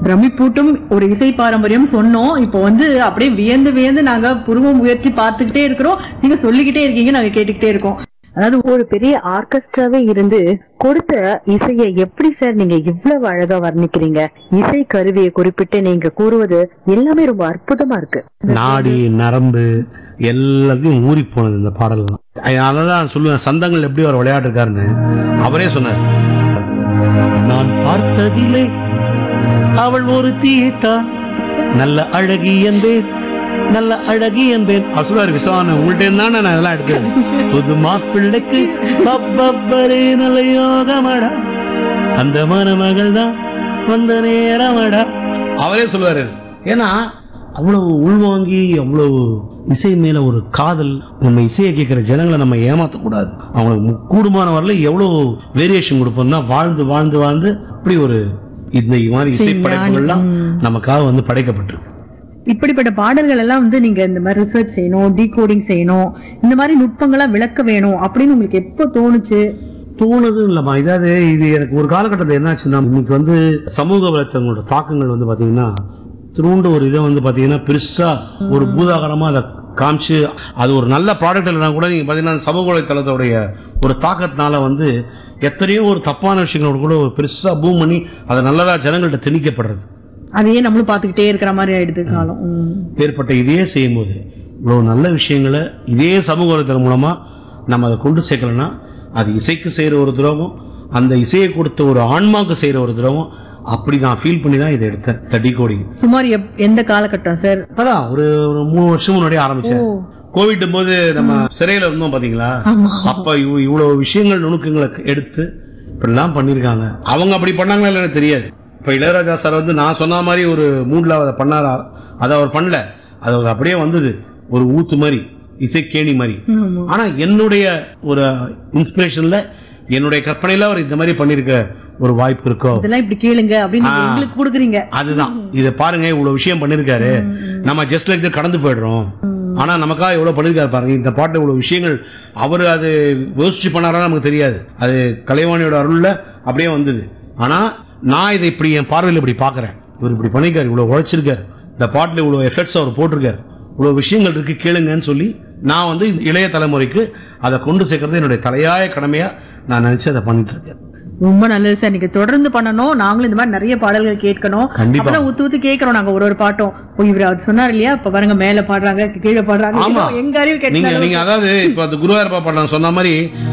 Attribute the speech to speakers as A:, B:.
A: பிரமிப்பூட்டும் ஒரு இசை பாரம்பரியம் சொன்னோம் இப்போ வந்து அப்படியே வியந்து வியந்து நாங்க புருவம் உயர்த்தி பார்த்துக்கிட்டே இருக்கிறோம் நீங்க சொல்லிக்கிட்டே இருக்கீங்க நாங்க கேட்டுக்கிட்டே இருக்கோம்
B: அதாவது ஒரு பெரிய ஆர்கெஸ்ட்ராவே இருந்து கொடுத்த இசையை எப்படி சார் நீங்க இவ்வளவு அழகா வர்ணிக்கிறீங்க இசை கருவியை குறிப்பிட்டு நீங்க கூறுவது எல்லாமே ரொம்ப அற்புதமா இருக்கு
C: நாடி நரம்பு எல்லாத்தையும் ஊறி போனது இந்த பாடல்லாம் அதனாலதான் சொல்லுவேன் சந்தங்கள் எப்படி அவர் விளையாட்டுருக்காருன்னு அவரே சொன்னார் நான் பார்த்ததில்லை அவள் ஒரு தீத்தான் நல்ல அழகி என்பேன் நல்ல அழகி என்பேன் அவர் சொல்லுவார் விசவான உங்கள்கிட்ட தானே நான் இதெல்லாம் எடுத்தேன் புது மாப்பிள்ளைக்கு பப்பப்பரே நல்ல யோகமடா அந்த மணமகள் தான் வந்த நேரமடா அவரே சொல்லுவாரு ஏன்னா அவ்வளவு உள்வாங்கி அவ்வளவு இசை மேல ஒரு காதல் நம்ம இசையை கேட்கிற ஜனங்களை நம்ம ஏமாத்தக்கூடாது அவங்களுக்கு மு- கூடுமான வரல எவ்வளவு வேரியேஷன் கொடுப்போம்னா வாழ்ந்து வாழ்ந்து வாழ்ந்து அப்படி ஒரு இந்த மாதிரி இசை படைப்புகள்லாம் நமக்காக வந்து படைக்கப்பட்டிருக்கு
A: இப்படிப்பட்ட பாடல்கள் எல்லாம் வந்து நீங்க இந்த மாதிரி ரிசர்ச் செய்யணும் டீகோடிங் செய்யணும் இந்த மாதிரி நுட்பங்களா விளக்க வேணும் அப்படின்னு உங்களுக்கு எப்போ தோணுச்சு
C: தோணுது இல்லம்மா இதாவது இது எனக்கு ஒரு காலகட்டத்தில் என்னாச்சுன்னா இன்னைக்கு வந்து சமூக வலைத்தளங்களோட தாக்கங்கள் வந்து பாத்தீங்கன்னா திரும்ப ஒரு இதை வந்து பாத்தீங்கன்னா பெருசா ஒரு பூதாகரமா அதை காமிச்சு அது ஒரு நல்ல ப்ராடக்ட் இல்லைனா கூட நீங்க பாத்தீங்கன்னா சமூக வலைத்தளத்தோடைய ஒரு தாக்கத்தினால வந்து எத்தனையோ ஒரு தப்பான விஷயங்களோட கூட ஒரு பெருசா பூம் பண்ணி அதை நல்லதா ஜனங்கள்ட்ட திணிக்கப்படுறது
A: அதையே நம்மளும் பார்த்துக்கிட்டே இருக்கிற மாதிரி ஆயிடுது காலம் ம்.
C: ஏற்பட்ட இதையே செய்யும்போது இவ்வளவு நல்ல விஷயங்களை இதே சமூக வலைத்தளம் மூலமா நம்ம அதை கொண்டு சேர்க்கலன்னா அது இசைக்கு செய்யற ஒரு துரோகம் அந்த இசையை கொடுத்த ஒரு ஆன்மாவுக்கு செய்யற ஒரு துரோகம் அப்படி நான் ஃபீல் பண்ணி தான் இதை எடுத்தேன் தட்டி கோடி
A: சுமார் எப்- எந்த காலகட்டம் சார்
C: அதான் ஒரு ஒரு மூணு வருஷம் முன்னாடி ஆரம்பிச்சேன் கோவிட் போது நம்ம சிறையில இருந்தோம் பாத்தீங்களா அப்ப இவ்- இவ்வளவு விஷயங்கள் நுணுக்கங்களை எடுத்து இப்படிலாம் பண்ணிருக்காங்க அவங்க அப்படி பண்ணாங்களா இல்லைன்னு எனக்கு தெரியாது இப்ப இளையராஜா சார் வந்து நான் சொன்ன மாதிரி ஒரு மூட்ல அதை பண்ணாரா அதை அவர் பண்ணல அது அவர் அப்படியே வந்தது ஒரு ஊத்து மாதிரி இசைக்கேணி மாதிரி ஆனா என்னுடைய ஒரு இன்ஸ்பிரேஷன்ல என்னுடைய கற்பனையில அவர் இந்த மாதிரி பண்ணிருக்க ஒரு வாய்ப்பு இருக்கோ
A: இதெல்லாம் இப்படி கேளுங்க அப்படின்னு நீங்க எங்களுக்கு கொடுக்குறீங்க
C: அதுதான் இத பாருங்க இவ்வளவு விஷயம் பண்ணிருக்காரு நம்ம ஜஸ்ட் லைக் கடந்து போயிடுறோம் ஆனா நமக்காக எவ்வளவு பண்ணிருக்காரு பாருங்க இந்த பாட்டு இவ்வளவு விஷயங்கள் அவர் அது யோசிச்சு பண்ணாரா நமக்கு தெரியாது அது கலைவாணியோட அருள்ல அப்படியே வந்தது ஆனா நான் இதை இப்படி என் பார்வையில் இப்படி பாக்குறேன் இவர் இப்படி பண்ணிருக்காரு இவ்வளவு உழைச்சிருக்காரு இந்த பாட்டுல இவ்வளவு எஃபெக்ட்ஸ் அவர் போட்டிருக்காரு இவ்வளவு விஷயங்கள் இருக்கு கேளுங்கன்னு சொல்லி நான் வந்து இந்த இளைய தலைமுறைக்கு அதை கொண்டு சேர்க்கறது என்னுடைய தலையாய கடமையா நான் நினைச்சு அதை பண்ணிட்டு இருக்கேன்
A: ரொம்ப நல்லது சார் நீங்க தொடர்ந்து பண்ணணும் நாங்களும் இந்த மாதிரி நிறைய பாடல்கள் கேட்கணும்
C: கண்டிப்பா.
A: அப்பதான் ஊத்து ஊத்து கேட்கறோம் நாங்க ஒரு ஒரு பாட்டும் ஓ, இவர் அவர் சொன்னார் இல்லையா இப்ப பாருங்க மேல பாடுறாங்க கீழே பாடுறாங்க
C: ஆமா
A: எங்க அறிவு
C: நீங்க
A: கேட்டு
C: நீங்க அதாவது இப்ப அந்த குருவாயூர் பாப்பா நான் சொன்ன மாதிரி